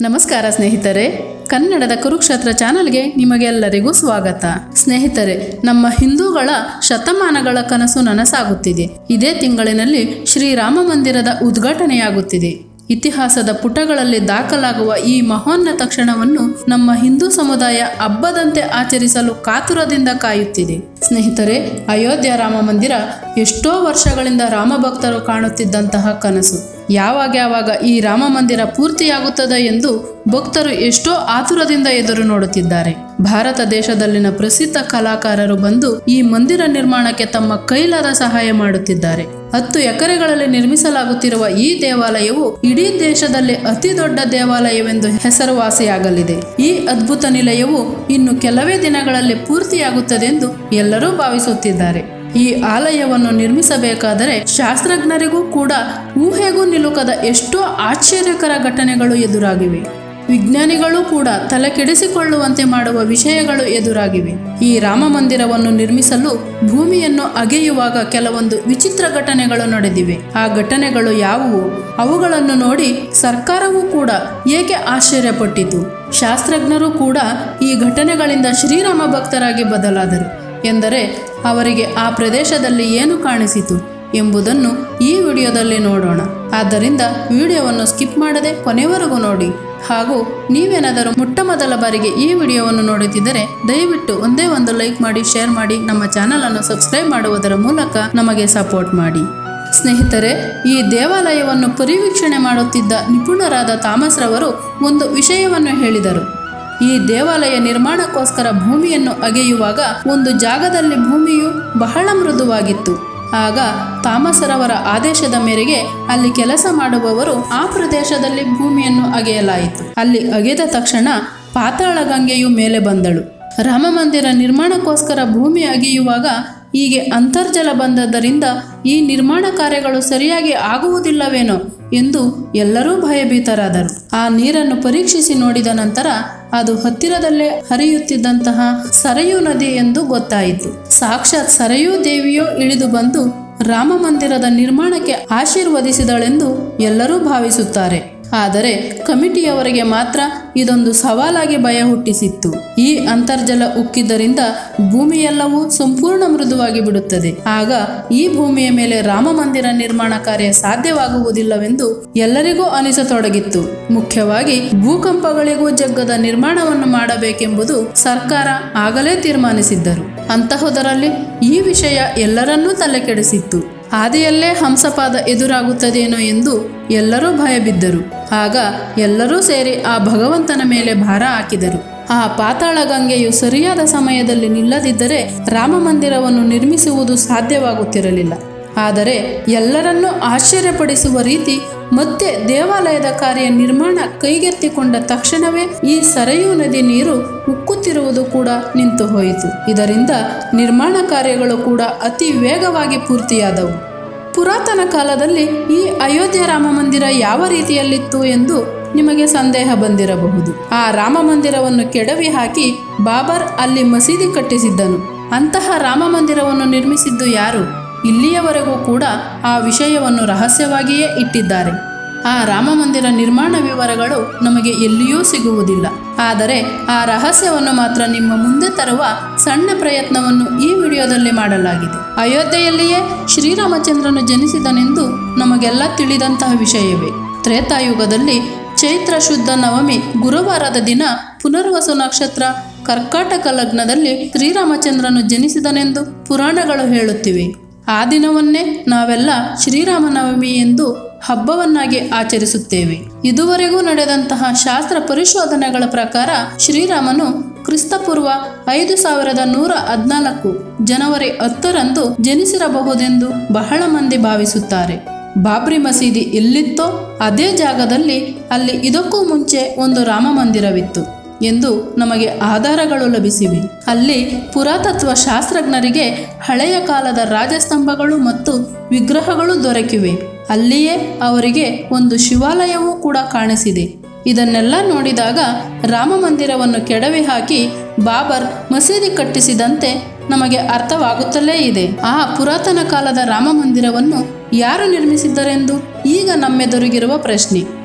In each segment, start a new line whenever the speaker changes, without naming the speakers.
ನಮಸ್ಕಾರ ಸ್ನೇಹಿತರೆ ಕನ್ನಡದ ಕುರುಕ್ಷೇತ್ರ ಚಾನಲ್ಗೆ ನಿಮಗೆಲ್ಲರಿಗೂ ಸ್ವಾಗತ ಸ್ನೇಹಿತರೆ ನಮ್ಮ ಹಿಂದೂಗಳ ಶತಮಾನಗಳ ಕನಸು ನನಸಾಗುತ್ತಿದೆ ಇದೇ ತಿಂಗಳಿನಲ್ಲಿ ಶ್ರೀರಾಮ ಮಂದಿರದ ಉದ್ಘಾಟನೆಯಾಗುತ್ತಿದೆ ಇತಿಹಾಸದ ಪುಟಗಳಲ್ಲಿ ದಾಖಲಾಗುವ ಈ ಮಹೋನ್ನತ ಕ್ಷಣವನ್ನು ನಮ್ಮ ಹಿಂದೂ ಸಮುದಾಯ ಹಬ್ಬದಂತೆ ಆಚರಿಸಲು ಕಾತುರದಿಂದ ಕಾಯುತ್ತಿದೆ ಸ್ನೇಹಿತರೆ ಅಯೋಧ್ಯ ರಾಮ ಮಂದಿರ ಎಷ್ಟೋ ವರ್ಷಗಳಿಂದ ರಾಮ ಭಕ್ತರು ಕಾಣುತ್ತಿದ್ದಂತಹ ಕನಸು ಯಾವಾಗ ಯಾವಾಗ ಈ ರಾಮ ಮಂದಿರ ಪೂರ್ತಿಯಾಗುತ್ತದೆ ಎಂದು ಭಕ್ತರು ಎಷ್ಟೋ ಆತುರದಿಂದ ಎದುರು ನೋಡುತ್ತಿದ್ದಾರೆ ಭಾರತ ದೇಶದಲ್ಲಿನ ಪ್ರಸಿದ್ಧ ಕಲಾಕಾರರು ಬಂದು ಈ ಮಂದಿರ ನಿರ್ಮಾಣಕ್ಕೆ ತಮ್ಮ ಕೈಲಾದ ಸಹಾಯ ಮಾಡುತ್ತಿದ್ದಾರೆ ಹತ್ತು ಎಕರೆಗಳಲ್ಲಿ ನಿರ್ಮಿಸಲಾಗುತ್ತಿರುವ ಈ ದೇವಾಲಯವು ಇಡೀ ದೇಶದಲ್ಲಿ ಅತಿ ದೊಡ್ಡ ದೇವಾಲಯವೆಂದು ಹೆಸರುವಾಸಿಯಾಗಲಿದೆ ಈ ಅದ್ಭುತ ನಿಲಯವು ಇನ್ನು ಕೆಲವೇ ದಿನಗಳಲ್ಲಿ ಪೂರ್ತಿಯಾಗುತ್ತದೆಂದು ಎಲ್ಲರೂ ಭಾವಿಸುತ್ತಿದ್ದಾರೆ ಈ ಆಲಯವನ್ನು ನಿರ್ಮಿಸಬೇಕಾದರೆ ಶಾಸ್ತ್ರಜ್ಞರಿಗೂ ಕೂಡ ಊಹೆಗೂ ನಿಲುಕದ ಎಷ್ಟೋ ಆಶ್ಚರ್ಯಕರ ಘಟನೆಗಳು ಎದುರಾಗಿವೆ ವಿಜ್ಞಾನಿಗಳು ಕೂಡ ತಲೆ ಕೆಡಿಸಿಕೊಳ್ಳುವಂತೆ ಮಾಡುವ ವಿಷಯಗಳು ಎದುರಾಗಿವೆ ಈ ರಾಮ ಮಂದಿರವನ್ನು ನಿರ್ಮಿಸಲು ಭೂಮಿಯನ್ನು ಅಗೆಯುವಾಗ ಕೆಲವೊಂದು ವಿಚಿತ್ರ ಘಟನೆಗಳು ನಡೆದಿವೆ ಆ ಘಟನೆಗಳು ಯಾವುವು ಅವುಗಳನ್ನು ನೋಡಿ ಸರ್ಕಾರವೂ ಕೂಡ ಏಕೆ ಆಶ್ಚರ್ಯಪಟ್ಟಿತು ಶಾಸ್ತ್ರಜ್ಞರು ಕೂಡ ಈ ಘಟನೆಗಳಿಂದ ಶ್ರೀರಾಮ ಭಕ್ತರಾಗಿ ಬದಲಾದರು ಎಂದರೆ ಅವರಿಗೆ ಆ ಪ್ರದೇಶದಲ್ಲಿ ಏನು ಕಾಣಿಸಿತು ಎಂಬುದನ್ನು ಈ ವಿಡಿಯೋದಲ್ಲಿ ನೋಡೋಣ ಆದ್ದರಿಂದ ವಿಡಿಯೋವನ್ನು ಸ್ಕಿಪ್ ಮಾಡದೆ ಕೊನೆವರೆಗೂ ನೋಡಿ ಹಾಗೂ ನೀವೇನಾದರೂ ಮೊಟ್ಟ ಮೊದಲ ಬಾರಿಗೆ ಈ ವಿಡಿಯೋವನ್ನು ನೋಡುತ್ತಿದ್ದರೆ ದಯವಿಟ್ಟು ಒಂದೇ ಒಂದು ಲೈಕ್ ಮಾಡಿ ಶೇರ್ ಮಾಡಿ ನಮ್ಮ ಚಾನಲನ್ನು ಸಬ್ಸ್ಕ್ರೈಬ್ ಮಾಡುವುದರ ಮೂಲಕ ನಮಗೆ ಸಪೋರ್ಟ್ ಮಾಡಿ ಸ್ನೇಹಿತರೆ ಈ ದೇವಾಲಯವನ್ನು ಪರಿವೀಕ್ಷಣೆ ಮಾಡುತ್ತಿದ್ದ ನಿಪುಣರಾದ ಥಾಮಸ್ ರವರು ಒಂದು ವಿಷಯವನ್ನು ಹೇಳಿದರು ಈ ದೇವಾಲಯ ನಿರ್ಮಾಣಕ್ಕೋಸ್ಕರ ಭೂಮಿಯನ್ನು ಅಗೆಯುವಾಗ ಒಂದು ಜಾಗದಲ್ಲಿ ಭೂಮಿಯು ಬಹಳ ಮೃದುವಾಗಿತ್ತು ಆಗ ತಾಮಸರವರ ಆದೇಶದ ಮೇರೆಗೆ ಅಲ್ಲಿ ಕೆಲಸ ಮಾಡುವವರು ಆ ಪ್ರದೇಶದಲ್ಲಿ ಭೂಮಿಯನ್ನು ಅಗೆಯಲಾಯಿತು ಅಲ್ಲಿ ಅಗೆದ ತಕ್ಷಣ ಪಾತಾಳ ಗಂಗೆಯು ಮೇಲೆ ಬಂದಳು ರಾಮ ಮಂದಿರ ನಿರ್ಮಾಣಕ್ಕೋಸ್ಕರ ಭೂಮಿ ಅಗೆಯುವಾಗ ಹೀಗೆ ಅಂತರ್ಜಲ ಬಂದದ್ದರಿಂದ ಈ ನಿರ್ಮಾಣ ಕಾರ್ಯಗಳು ಸರಿಯಾಗಿ ಆಗುವುದಿಲ್ಲವೇನೋ ಎಂದು ಎಲ್ಲರೂ ಭಯಭೀತರಾದರು ಆ ನೀರನ್ನು ಪರೀಕ್ಷಿಸಿ ನೋಡಿದ ನಂತರ ಅದು ಹತ್ತಿರದಲ್ಲೇ ಹರಿಯುತ್ತಿದ್ದಂತಹ ಸರಯೂ ನದಿ ಎಂದು ಗೊತ್ತಾಯಿತು ಸಾಕ್ಷಾತ್ ಸರಯೂ ದೇವಿಯೋ ಇಳಿದು ಬಂದು ರಾಮ ಮಂದಿರದ ನಿರ್ಮಾಣಕ್ಕೆ ಆಶೀರ್ವದಿಸಿದಳೆಂದು ಎಲ್ಲರೂ ಭಾವಿಸುತ್ತಾರೆ ಆದರೆ ಕಮಿಟಿಯವರಿಗೆ ಮಾತ್ರ ಇದೊಂದು ಸವಾಲಾಗಿ ಭಯ ಹುಟ್ಟಿಸಿತ್ತು ಈ ಅಂತರ್ಜಲ ಉಕ್ಕಿದ್ದರಿಂದ ಭೂಮಿಯೆಲ್ಲವೂ ಸಂಪೂರ್ಣ ಮೃದುವಾಗಿ ಬಿಡುತ್ತದೆ ಆಗ ಈ ಭೂಮಿಯ ಮೇಲೆ ರಾಮ ಮಂದಿರ ನಿರ್ಮಾಣ ಕಾರ್ಯ ಸಾಧ್ಯವಾಗುವುದಿಲ್ಲವೆಂದು ಎಲ್ಲರಿಗೂ ಅನಿಸತೊಡಗಿತ್ತು ಮುಖ್ಯವಾಗಿ ಭೂಕಂಪಗಳಿಗೂ ಜಗ್ಗದ ನಿರ್ಮಾಣವನ್ನು ಮಾಡಬೇಕೆಂಬುದು ಸರ್ಕಾರ ಆಗಲೇ ತೀರ್ಮಾನಿಸಿದ್ದರು ಅಂತಹುದರಲ್ಲಿ ಈ ವಿಷಯ ಎಲ್ಲರನ್ನೂ ತಲೆಕೆಡಿಸಿತ್ತು ಹಾದಿಯಲ್ಲೇ ಹಂಸಪಾದ ಎದುರಾಗುತ್ತದೇನೋ ಎಂದು ಎಲ್ಲರೂ ಭಯಬಿದ್ದರು ಆಗ ಎಲ್ಲರೂ ಸೇರಿ ಆ ಭಗವಂತನ ಮೇಲೆ ಭಾರ ಹಾಕಿದರು ಆ ಪಾತಾಳ ಗಂಗೆಯು ಸರಿಯಾದ ಸಮಯದಲ್ಲಿ ನಿಲ್ಲದಿದ್ದರೆ ರಾಮ ಮಂದಿರವನ್ನು ನಿರ್ಮಿಸುವುದು ಸಾಧ್ಯವಾಗುತ್ತಿರಲಿಲ್ಲ ಆದರೆ ಎಲ್ಲರನ್ನೂ ಆಶ್ಚರ್ಯಪಡಿಸುವ ರೀತಿ ಮತ್ತೆ ದೇವಾಲಯದ ಕಾರ್ಯ ನಿರ್ಮಾಣ ಕೈಗೆತ್ತಿಕೊಂಡ ತಕ್ಷಣವೇ ಈ ಸರಯೂ ನದಿ ನೀರು ಉಕ್ಕುತ್ತಿರುವುದು ಕೂಡ ನಿಂತು ಹೋಯಿತು ಇದರಿಂದ ನಿರ್ಮಾಣ ಕಾರ್ಯಗಳು ಕೂಡ ಅತಿ ವೇಗವಾಗಿ ಪೂರ್ತಿಯಾದವು ಪುರಾತನ ಕಾಲದಲ್ಲಿ ಈ ಅಯೋಧ್ಯ ರಾಮ ಮಂದಿರ ಯಾವ ರೀತಿಯಲ್ಲಿತ್ತು ಎಂದು ನಿಮಗೆ ಸಂದೇಹ ಬಂದಿರಬಹುದು ಆ ರಾಮ ಮಂದಿರವನ್ನು ಕೆಡವಿ ಹಾಕಿ ಬಾಬರ್ ಅಲ್ಲಿ ಮಸೀದಿ ಕಟ್ಟಿಸಿದ್ದನು ಅಂತಹ ರಾಮ ಮಂದಿರವನ್ನು ನಿರ್ಮಿಸಿದ್ದು ಯಾರು ಇಲ್ಲಿಯವರೆಗೂ ಕೂಡ ಆ ವಿಷಯವನ್ನು ರಹಸ್ಯವಾಗಿಯೇ ಇಟ್ಟಿದ್ದಾರೆ ಆ ರಾಮ ಮಂದಿರ ನಿರ್ಮಾಣ ವಿವರಗಳು ನಮಗೆ ಎಲ್ಲಿಯೂ ಸಿಗುವುದಿಲ್ಲ ಆದರೆ ಆ ರಹಸ್ಯವನ್ನು ಮಾತ್ರ ನಿಮ್ಮ ಮುಂದೆ ತರುವ ಸಣ್ಣ ಪ್ರಯತ್ನವನ್ನು ಈ ವಿಡಿಯೋದಲ್ಲಿ ಮಾಡಲಾಗಿದೆ ಅಯೋಧ್ಯೆಯಲ್ಲಿಯೇ ಶ್ರೀರಾಮಚಂದ್ರನು ಜನಿಸಿದನೆಂದು ನಮಗೆಲ್ಲ ತಿಳಿದಂತಹ ವಿಷಯವೇ ತ್ರೇತಾಯುಗದಲ್ಲಿ ಚೈತ್ರ ಶುದ್ಧ ನವಮಿ ಗುರುವಾರದ ದಿನ ಪುನರ್ವಸು ನಕ್ಷತ್ರ ಕರ್ಕಾಟಕ ಲಗ್ನದಲ್ಲಿ ಶ್ರೀರಾಮಚಂದ್ರನು ಜನಿಸಿದನೆಂದು ಪುರಾಣಗಳು ಹೇಳುತ್ತಿವೆ ಆ ದಿನವನ್ನೇ ನಾವೆಲ್ಲ ಶ್ರೀರಾಮನವಮಿ ಎಂದು ಹಬ್ಬವನ್ನಾಗಿ ಆಚರಿಸುತ್ತೇವೆ ಇದುವರೆಗೂ ನಡೆದಂತಹ ಶಾಸ್ತ್ರ ಪರಿಶೋಧನೆಗಳ ಪ್ರಕಾರ ಶ್ರೀರಾಮನು ಕ್ರಿಸ್ತಪೂರ್ವ ಐದು ಸಾವಿರದ ನೂರ ಹದಿನಾಲ್ಕು ಜನವರಿ ಹತ್ತರಂದು ಜನಿಸಿರಬಹುದೆಂದು ಬಹಳ ಮಂದಿ ಭಾವಿಸುತ್ತಾರೆ ಬಾಬ್ರಿ ಮಸೀದಿ ಎಲ್ಲಿತ್ತೋ ಅದೇ ಜಾಗದಲ್ಲಿ ಅಲ್ಲಿ ಇದಕ್ಕೂ ಮುಂಚೆ ಒಂದು ರಾಮ ಮಂದಿರವಿತ್ತು ಎಂದು ನಮಗೆ ಆಧಾರಗಳು ಲಭಿಸಿವೆ ಅಲ್ಲಿ ಪುರಾತತ್ವ ಶಾಸ್ತ್ರಜ್ಞರಿಗೆ ಹಳೆಯ ಕಾಲದ ರಾಜಸ್ತಂಭಗಳು ಮತ್ತು ವಿಗ್ರಹಗಳು ದೊರಕಿವೆ ಅಲ್ಲಿಯೇ ಅವರಿಗೆ ಒಂದು ಶಿವಾಲಯವೂ ಕೂಡ ಕಾಣಿಸಿದೆ ಇದನ್ನೆಲ್ಲ ನೋಡಿದಾಗ ರಾಮ ಮಂದಿರವನ್ನು ಕೆಡವಿ ಹಾಕಿ ಬಾಬರ್ ಮಸೀದಿ ಕಟ್ಟಿಸಿದಂತೆ ನಮಗೆ ಅರ್ಥವಾಗುತ್ತಲೇ ಇದೆ ಆ ಪುರಾತನ ಕಾಲದ ರಾಮ ಮಂದಿರವನ್ನು ಯಾರು ನಿರ್ಮಿಸಿದ್ದರೆಂದು ಈಗ ನಮ್ಮೆದುರಿಗಿರುವ ಪ್ರಶ್ನೆ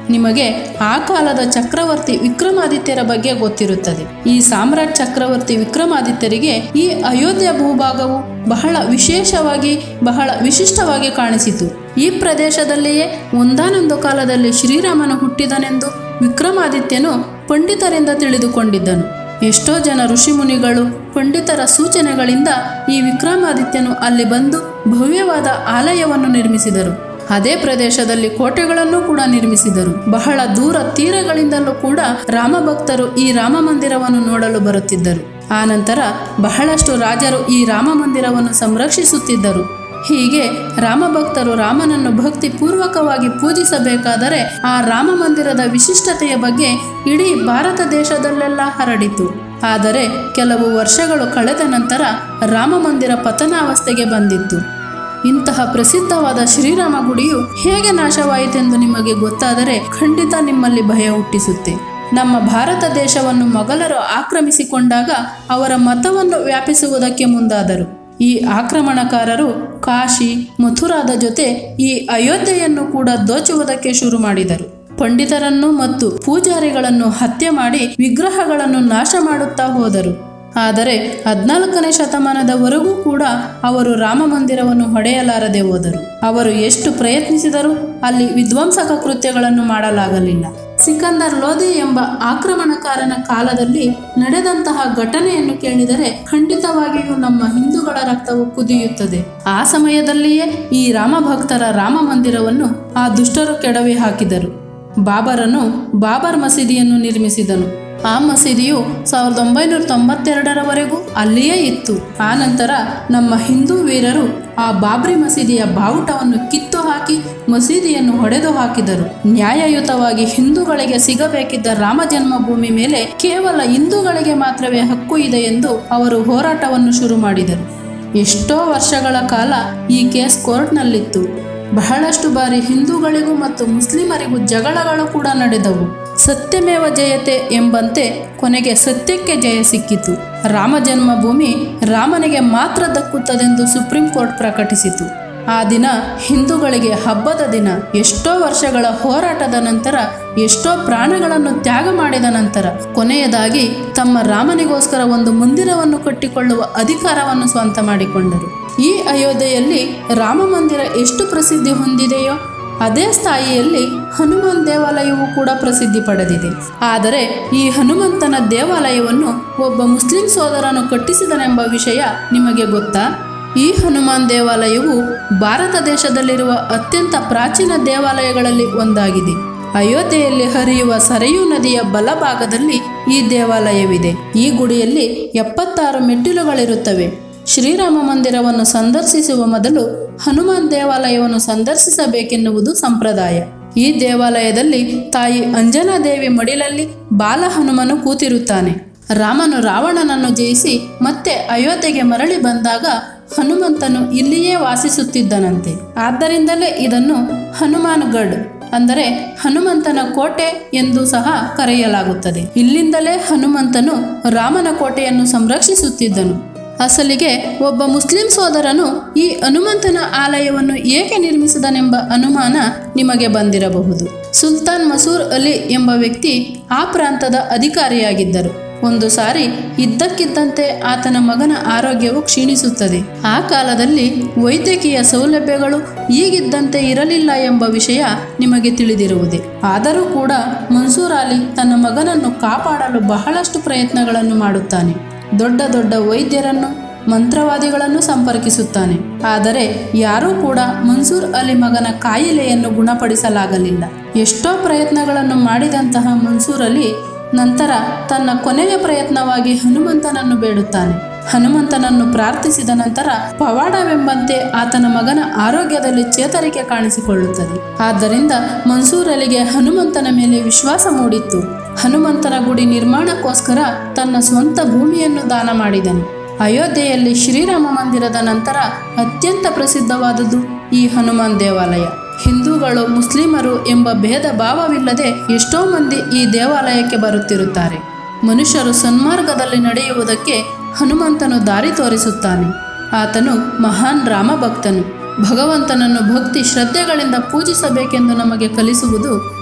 ನಿಮಗೆ ಆ ಕಾಲದ ಚಕ್ರವರ್ತಿ ವಿಕ್ರಮಾದಿತ್ಯರ ಬಗ್ಗೆ ಗೊತ್ತಿರುತ್ತದೆ ಈ ಸಾಮ್ರಾಟ್ ಚಕ್ರವರ್ತಿ ವಿಕ್ರಮಾದಿತ್ಯರಿಗೆ ಈ ಅಯೋಧ್ಯ ಭೂಭಾಗವು ಬಹಳ ವಿಶೇಷವಾಗಿ ಬಹಳ ವಿಶಿಷ್ಟವಾಗಿ ಕಾಣಿಸಿತು ಈ ಪ್ರದೇಶದಲ್ಲಿಯೇ ಒಂದಾನೊಂದು ಕಾಲದಲ್ಲಿ ಶ್ರೀರಾಮನು ಹುಟ್ಟಿದನೆಂದು ವಿಕ್ರಮಾದಿತ್ಯನು ಪಂಡಿತರಿಂದ ತಿಳಿದುಕೊಂಡಿದ್ದನು ಎಷ್ಟೋ ಜನ ಋಷಿಮುನಿಗಳು ಪಂಡಿತರ ಸೂಚನೆಗಳಿಂದ ಈ ವಿಕ್ರಮಾದಿತ್ಯನು ಅಲ್ಲಿ ಬಂದು ಭವ್ಯವಾದ ಆಲಯವನ್ನು ನಿರ್ಮಿಸಿದರು ಅದೇ ಪ್ರದೇಶದಲ್ಲಿ ಕೋಟೆಗಳನ್ನು ಕೂಡ ನಿರ್ಮಿಸಿದರು ಬಹಳ ದೂರ ತೀರಗಳಿಂದಲೂ ಕೂಡ ರಾಮಭಕ್ತರು ಈ ರಾಮ ಮಂದಿರವನ್ನು ನೋಡಲು ಬರುತ್ತಿದ್ದರು ಆನಂತರ ಬಹಳಷ್ಟು ರಾಜರು ಈ ರಾಮ ಮಂದಿರವನ್ನು ಸಂರಕ್ಷಿಸುತ್ತಿದ್ದರು ಹೀಗೆ ರಾಮಭಕ್ತರು ರಾಮನನ್ನು ಭಕ್ತಿ ಪೂರ್ವಕವಾಗಿ ಪೂಜಿಸಬೇಕಾದರೆ ಆ ರಾಮ ಮಂದಿರದ ವಿಶಿಷ್ಟತೆಯ ಬಗ್ಗೆ ಇಡೀ ಭಾರತ ದೇಶದಲ್ಲೆಲ್ಲ ಹರಡಿತು ಆದರೆ ಕೆಲವು ವರ್ಷಗಳು ಕಳೆದ ನಂತರ ರಾಮ ಮಂದಿರ ಪತನಾವಸ್ಥೆಗೆ ಬಂದಿತ್ತು ಇಂತಹ ಪ್ರಸಿದ್ಧವಾದ ಶ್ರೀರಾಮ ಗುಡಿಯು ಹೇಗೆ ನಾಶವಾಯಿತೆಂದು ನಿಮಗೆ ಗೊತ್ತಾದರೆ ಖಂಡಿತ ನಿಮ್ಮಲ್ಲಿ ಭಯ ಹುಟ್ಟಿಸುತ್ತೆ ನಮ್ಮ ಭಾರತ ದೇಶವನ್ನು ಮೊಘಲರು ಆಕ್ರಮಿಸಿಕೊಂಡಾಗ ಅವರ ಮತವನ್ನು ವ್ಯಾಪಿಸುವುದಕ್ಕೆ ಮುಂದಾದರು ಈ ಆಕ್ರಮಣಕಾರರು ಕಾಶಿ ಮಥುರಾದ ಜೊತೆ ಈ ಅಯೋಧ್ಯೆಯನ್ನು ಕೂಡ ದೋಚುವುದಕ್ಕೆ ಶುರು ಮಾಡಿದರು ಪಂಡಿತರನ್ನು ಮತ್ತು ಪೂಜಾರಿಗಳನ್ನು ಹತ್ಯೆ ಮಾಡಿ ವಿಗ್ರಹಗಳನ್ನು ನಾಶ ಮಾಡುತ್ತಾ ಹೋದರು ಆದರೆ ಹದಿನಾಲ್ಕನೇ ಶತಮಾನದವರೆಗೂ ಕೂಡ ಅವರು ರಾಮ ಮಂದಿರವನ್ನು ಹೊಡೆಯಲಾರದೆ ಹೋದರು ಅವರು ಎಷ್ಟು ಪ್ರಯತ್ನಿಸಿದರೂ ಅಲ್ಲಿ ವಿಧ್ವಂಸಕ ಕೃತ್ಯಗಳನ್ನು ಮಾಡಲಾಗಲಿಲ್ಲ ಸಿಕಂದರ್ ಲೋಧಿ ಎಂಬ ಆಕ್ರಮಣಕಾರನ ಕಾಲದಲ್ಲಿ ನಡೆದಂತಹ ಘಟನೆಯನ್ನು ಕೇಳಿದರೆ ಖಂಡಿತವಾಗಿಯೂ ನಮ್ಮ ಹಿಂದೂಗಳ ರಕ್ತವು ಕುದಿಯುತ್ತದೆ ಆ ಸಮಯದಲ್ಲಿಯೇ ಈ ರಾಮಭಕ್ತರ ರಾಮ ಮಂದಿರವನ್ನು ಆ ದುಷ್ಟರು ಕೆಡವಿ ಹಾಕಿದರು ಬಾಬರನು ಬಾಬರ್ ಮಸೀದಿಯನ್ನು ನಿರ್ಮಿಸಿದನು ಆ ಮಸೀದಿಯು ಸಾವಿರದ ಒಂಬೈನೂರ ತೊಂಬತ್ತೆರಡರವರೆಗೂ ಅಲ್ಲಿಯೇ ಇತ್ತು ಆ ನಂತರ ನಮ್ಮ ಹಿಂದೂ ವೀರರು ಆ ಬಾಬ್ರಿ ಮಸೀದಿಯ ಬಾವುಟವನ್ನು ಕಿತ್ತು ಹಾಕಿ ಮಸೀದಿಯನ್ನು ಹೊಡೆದು ಹಾಕಿದರು ನ್ಯಾಯಯುತವಾಗಿ ಹಿಂದೂಗಳಿಗೆ ಸಿಗಬೇಕಿದ್ದ ರಾಮ ಜನ್ಮಭೂಮಿ ಮೇಲೆ ಕೇವಲ ಹಿಂದೂಗಳಿಗೆ ಮಾತ್ರವೇ ಹಕ್ಕು ಇದೆ ಎಂದು ಅವರು ಹೋರಾಟವನ್ನು ಶುರು ಮಾಡಿದರು ಎಷ್ಟೋ ವರ್ಷಗಳ ಕಾಲ ಈ ಕೇಸ್ ಕೋರ್ಟ್ನಲ್ಲಿತ್ತು ಬಹಳಷ್ಟು ಬಾರಿ ಹಿಂದೂಗಳಿಗೂ ಮತ್ತು ಮುಸ್ಲಿಮರಿಗೂ ಜಗಳಗಳು ಕೂಡ ನಡೆದವು ಸತ್ಯಮೇವ ಜಯತೆ ಎಂಬಂತೆ ಕೊನೆಗೆ ಸತ್ಯಕ್ಕೆ ಜಯ ಸಿಕ್ಕಿತು ರಾಮ ಜನ್ಮಭೂಮಿ ರಾಮನಿಗೆ ಮಾತ್ರ ದಕ್ಕುತ್ತದೆಂದು ಸುಪ್ರೀಂ ಕೋರ್ಟ್ ಪ್ರಕಟಿಸಿತು ಆ ದಿನ ಹಿಂದೂಗಳಿಗೆ ಹಬ್ಬದ ದಿನ ಎಷ್ಟೋ ವರ್ಷಗಳ ಹೋರಾಟದ ನಂತರ ಎಷ್ಟೋ ಪ್ರಾಣಗಳನ್ನು ತ್ಯಾಗ ಮಾಡಿದ ನಂತರ ಕೊನೆಯದಾಗಿ ತಮ್ಮ ರಾಮನಿಗೋಸ್ಕರ ಒಂದು ಮಂದಿರವನ್ನು ಕಟ್ಟಿಕೊಳ್ಳುವ ಅಧಿಕಾರವನ್ನು ಸ್ವಂತ ಮಾಡಿಕೊಂಡರು ಈ ಅಯೋಧ್ಯೆಯಲ್ಲಿ ರಾಮ ಮಂದಿರ ಎಷ್ಟು ಪ್ರಸಿದ್ಧಿ ಹೊಂದಿದೆಯೋ ಅದೇ ಸ್ಥಾಯಿಯಲ್ಲಿ ಹನುಮಾನ್ ದೇವಾಲಯವು ಕೂಡ ಪ್ರಸಿದ್ಧಿ ಪಡೆದಿದೆ ಆದರೆ ಈ ಹನುಮಂತನ ದೇವಾಲಯವನ್ನು ಒಬ್ಬ ಮುಸ್ಲಿಂ ಸೋದರನು ಕಟ್ಟಿಸಿದನೆಂಬ ವಿಷಯ ನಿಮಗೆ ಗೊತ್ತಾ ಈ ಹನುಮಾನ್ ದೇವಾಲಯವು ಭಾರತ ದೇಶದಲ್ಲಿರುವ ಅತ್ಯಂತ ಪ್ರಾಚೀನ ದೇವಾಲಯಗಳಲ್ಲಿ ಒಂದಾಗಿದೆ ಅಯೋಧ್ಯೆಯಲ್ಲಿ ಹರಿಯುವ ಸರಯೂ ನದಿಯ ಬಲಭಾಗದಲ್ಲಿ ಈ ದೇವಾಲಯವಿದೆ ಈ ಗುಡಿಯಲ್ಲಿ ಎಪ್ಪತ್ತಾರು ಮೆಟ್ಟಿಲುಗಳಿರುತ್ತವೆ ಶ್ರೀರಾಮ ಮಂದಿರವನ್ನು ಸಂದರ್ಶಿಸುವ ಮೊದಲು ಹನುಮಾನ್ ದೇವಾಲಯವನ್ನು ಸಂದರ್ಶಿಸಬೇಕೆನ್ನುವುದು ಸಂಪ್ರದಾಯ ಈ ದೇವಾಲಯದಲ್ಲಿ ತಾಯಿ ಅಂಜನಾದೇವಿ ಮಡಿಲಲ್ಲಿ ಬಾಲ ಹನುಮನು ಕೂತಿರುತ್ತಾನೆ ರಾಮನು ರಾವಣನನ್ನು ಜಯಿಸಿ ಮತ್ತೆ ಅಯೋಧ್ಯೆಗೆ ಮರಳಿ ಬಂದಾಗ ಹನುಮಂತನು ಇಲ್ಲಿಯೇ ವಾಸಿಸುತ್ತಿದ್ದನಂತೆ ಆದ್ದರಿಂದಲೇ ಇದನ್ನು ಹನುಮಾನ್ಗಢ್ ಅಂದರೆ ಹನುಮಂತನ ಕೋಟೆ ಎಂದು ಸಹ ಕರೆಯಲಾಗುತ್ತದೆ ಇಲ್ಲಿಂದಲೇ ಹನುಮಂತನು ರಾಮನ ಕೋಟೆಯನ್ನು ಸಂರಕ್ಷಿಸುತ್ತಿದ್ದನು ಅಸಲಿಗೆ ಒಬ್ಬ ಮುಸ್ಲಿಂ ಸೋದರನು ಈ ಹನುಮಂತನ ಆಲಯವನ್ನು ಏಕೆ ನಿರ್ಮಿಸಿದನೆಂಬ ಅನುಮಾನ ನಿಮಗೆ ಬಂದಿರಬಹುದು ಸುಲ್ತಾನ್ ಮಸೂರ್ ಅಲಿ ಎಂಬ ವ್ಯಕ್ತಿ ಆ ಪ್ರಾಂತದ ಅಧಿಕಾರಿಯಾಗಿದ್ದರು ಒಂದು ಸಾರಿ ಇದ್ದಕ್ಕಿದ್ದಂತೆ ಆತನ ಮಗನ ಆರೋಗ್ಯವು ಕ್ಷೀಣಿಸುತ್ತದೆ ಆ ಕಾಲದಲ್ಲಿ ವೈದ್ಯಕೀಯ ಸೌಲಭ್ಯಗಳು ಈಗಿದ್ದಂತೆ ಇರಲಿಲ್ಲ ಎಂಬ ವಿಷಯ ನಿಮಗೆ ತಿಳಿದಿರುವುದೇ ಆದರೂ ಕೂಡ ಮನ್ಸೂರ್ ಅಲಿ ತನ್ನ ಮಗನನ್ನು ಕಾಪಾಡಲು ಬಹಳಷ್ಟು ಪ್ರಯತ್ನಗಳನ್ನು ಮಾಡುತ್ತಾನೆ ದೊಡ್ಡ ದೊಡ್ಡ ವೈದ್ಯರನ್ನು ಮಂತ್ರವಾದಿಗಳನ್ನು ಸಂಪರ್ಕಿಸುತ್ತಾನೆ ಆದರೆ ಯಾರೂ ಕೂಡ ಮನ್ಸೂರ್ ಅಲಿ ಮಗನ ಕಾಯಿಲೆಯನ್ನು ಗುಣಪಡಿಸಲಾಗಲಿಲ್ಲ ಎಷ್ಟೋ ಪ್ರಯತ್ನಗಳನ್ನು ಮಾಡಿದಂತಹ ಮನ್ಸೂರ್ ಅಲಿ ನಂತರ ತನ್ನ ಕೊನೆಯ ಪ್ರಯತ್ನವಾಗಿ ಹನುಮಂತನನ್ನು ಬೇಡುತ್ತಾನೆ ಹನುಮಂತನನ್ನು ಪ್ರಾರ್ಥಿಸಿದ ನಂತರ ಪವಾಡವೆಂಬಂತೆ ಆತನ ಮಗನ ಆರೋಗ್ಯದಲ್ಲಿ ಚೇತರಿಕೆ ಕಾಣಿಸಿಕೊಳ್ಳುತ್ತದೆ ಆದ್ದರಿಂದ ಮನ್ಸೂರ್ ಅಲಿಗೆ ಹನುಮಂತನ ಮೇಲೆ ವಿಶ್ವಾಸ ಮೂಡಿತ್ತು ಹನುಮಂತನ ಗುಡಿ ನಿರ್ಮಾಣಕ್ಕೋಸ್ಕರ ತನ್ನ ಸ್ವಂತ ಭೂಮಿಯನ್ನು ದಾನ ಮಾಡಿದನು ಅಯೋಧ್ಯೆಯಲ್ಲಿ ಶ್ರೀರಾಮ ಮಂದಿರದ ನಂತರ ಅತ್ಯಂತ ಪ್ರಸಿದ್ಧವಾದುದು ಈ ಹನುಮಾನ್ ದೇವಾಲಯ ಹಿಂದೂಗಳು ಮುಸ್ಲಿಮರು ಎಂಬ ಭೇದ ಭಾವವಿಲ್ಲದೆ ಎಷ್ಟೋ ಮಂದಿ ಈ ದೇವಾಲಯಕ್ಕೆ ಬರುತ್ತಿರುತ್ತಾರೆ ಮನುಷ್ಯರು ಸನ್ಮಾರ್ಗದಲ್ಲಿ ನಡೆಯುವುದಕ್ಕೆ ಹನುಮಂತನು ದಾರಿ ತೋರಿಸುತ್ತಾನೆ ಆತನು ಮಹಾನ್ ರಾಮ ಭಕ್ತನು ಭಗವಂತನನ್ನು ಭಕ್ತಿ ಶ್ರದ್ಧೆಗಳಿಂದ ಪೂಜಿಸಬೇಕೆಂದು ನಮಗೆ ಕಲಿಸುವುದು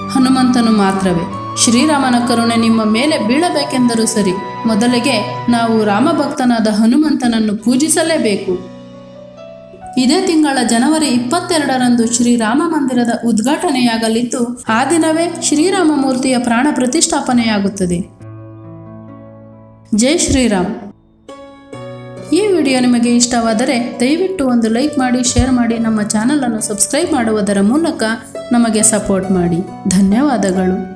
ಹನುಮಂತನು ಮಾತ್ರವೇ ಶ್ರೀರಾಮನ ಕರುಣೆ ನಿಮ್ಮ ಮೇಲೆ ಬೀಳಬೇಕೆಂದರೂ ಸರಿ ಮೊದಲಿಗೆ ನಾವು ರಾಮಭಕ್ತನಾದ ಹನುಮಂತನನ್ನು ಪೂಜಿಸಲೇಬೇಕು ಇದೇ ತಿಂಗಳ ಜನವರಿ ಇಪ್ಪತ್ತೆರಡರಂದು ಶ್ರೀರಾಮ ಮಂದಿರದ ಉದ್ಘಾಟನೆಯಾಗಲಿದ್ದು ಆ ದಿನವೇ ಶ್ರೀರಾಮ ಮೂರ್ತಿಯ ಪ್ರಾಣ ಪ್ರತಿಷ್ಠಾಪನೆಯಾಗುತ್ತದೆ ಜೈ ಶ್ರೀರಾಮ್ ಈ ವಿಡಿಯೋ ನಿಮಗೆ ಇಷ್ಟವಾದರೆ ದಯವಿಟ್ಟು ಒಂದು ಲೈಕ್ ಮಾಡಿ ಶೇರ್ ಮಾಡಿ ನಮ್ಮ ಚಾನಲನ್ನು ಸಬ್ಸ್ಕ್ರೈಬ್ ಮಾಡುವುದರ ಮೂಲಕ ನಮಗೆ ಸಪೋರ್ಟ್ ಮಾಡಿ ಧನ್ಯವಾದಗಳು